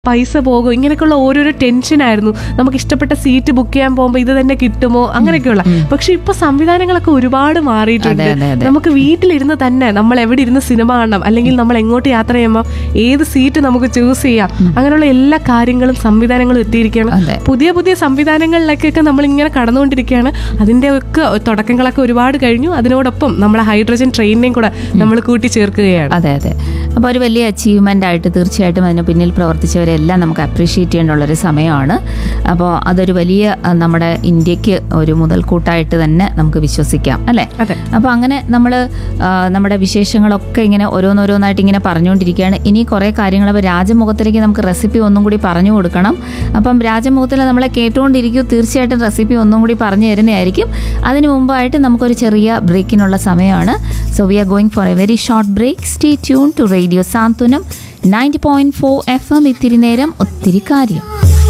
പൈസ പോകും ഇങ്ങനെയൊക്കെയുള്ള ഓരോരോ ടെൻഷനായിരുന്നു നമുക്ക് ഇഷ്ടപ്പെട്ട സീറ്റ് ബുക്ക് ചെയ്യാൻ പോകുമ്പോൾ ഇത് തന്നെ കിട്ടുമോ അങ്ങനെയൊക്കെയുള്ള പക്ഷെ ഇപ്പൊ സംവിധാനങ്ങളൊക്കെ ഒരുപാട് മാറിയിട്ടുണ്ട് അതെ, അതെ, അതെ. നമുക്ക് വീട്ടിലിരുന്ന് തന്നെ നമ്മൾ എവിടെ ഇരുന്ന് സിനിമ കാണണം അല്ലെങ്കിൽ നമ്മൾ എങ്ങോട്ട് യാത്ര ചെയ്യുമ്പോൾ ഏത് സീറ്റ് നമുക്ക് ചൂസ് ചെയ്യാം അങ്ങനെയുള്ള എല്ലാ കാര്യങ്ങളും സംവിധാനങ്ങളും എത്തിയിരിക്കുകയാണ് അതെ. പുതിയ പുതിയ സംവിധാനങ്ങളിലേക്കൊക്കെ നമ്മൾ ഇങ്ങനെ കടന്നുകൊണ്ടിരിക്കുകയാണ് അതിന്റെ ഒക്കെ തുടക്കങ്ങളൊക്കെ ഒരുപാട് കഴിഞ്ഞു അതിനോടൊപ്പം നമ്മളെ ഹൈഡ്രജൻ ട്രെയിനിനെയും കൂടെ നമ്മൾ കൂട്ടിച്ചേർക്കുകയാണ് അതെ അതെ അപ്പോൾ ഒരു വലിയ അച്ചീവ്മെൻ്റ് ആയിട്ട് തീർച്ചയായിട്ടും അതിന് പിന്നിൽ പ്രവർത്തിച്ചവരെല്ലാം നമുക്ക് അപ്രീഷിയേറ്റ് ചെയ്യേണ്ടുള്ളൊരു സമയമാണ് അപ്പോൾ അതൊരു വലിയ അഹ്, നമ്മുടെ ഇന്ത്യക്ക് ഒരു മുതൽക്കൂട്ടായിട്ട് തന്നെ നമുക്ക് വിശ്വസിക്കാം അല്ലേ അതെ. അപ്പോൾ അങ്ങനെ നമ്മൾ നമ്മുടെ വിശേഷങ്ങളൊക്കെ ഇങ്ങനെ ഓരോന്നോരോന്നായിട്ട് ഇങ്ങനെ പറഞ്ഞുകൊണ്ടിരിക്കുകയാണ് ഇനി കുറേ കാര്യങ്ങൾ അപ്പോൾ രാജമുഖത്തിലേക്ക് നമുക്ക് റെസിപ്പി ഒന്നും കൂടി പറഞ്ഞു കൊടുക്കണം അപ്പം രാജമുഖത്തിൽ നമ്മളെ കേട്ടുകൊണ്ടിരിക്കും തീർച്ചയായിട്ടും റെസിപ്പി ഒന്നും കൂടി പറഞ്ഞു തരുന്നതായിരിക്കും അതിന് മുമ്പായിട്ട് നമുക്കൊരു ചെറിയ ബ്രേക്കിനുള്ള സമയമാണ് so we are going for a very short break stay tune to radio Santhwanam ninety point four F M ഇത്തിരി നേരം ഒത്തിരി കാര്യം